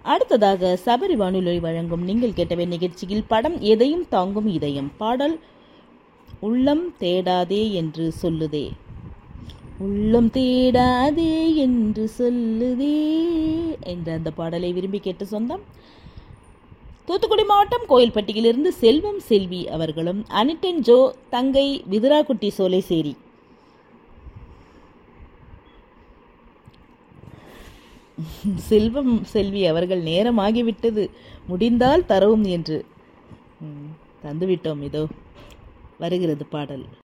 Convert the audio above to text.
அடுத்ததாக சபரி வானொலி வழங்கும் நீங்கள் கேட்டவை நிகழ்ச்சியில் படம் எதையும் தாங்கும் இதயம் பாடல் உள்ளம் தேடாதே என்று சொல்லுதே உள்ளம் தேடாதே என்று சொல்லுதே என்ற அந்த பாடலை விரும்பி கேட்ட சொந்தம் தூத்துக்குடி மாவட்டம் கோயில்பட்டியிலிருந்து செல்வம் செல்வி அவர்களும் அனிட்டன் ஜோ தங்கை விதுராக்குட்டி சோலைசேரி செல்வம் செல்வி அவர்கள் நேரமாகிவிட்டது முடிந்தால் தரவும் என்று ம், தந்துவிட்டோம் இதோ வருகிறது பாடல்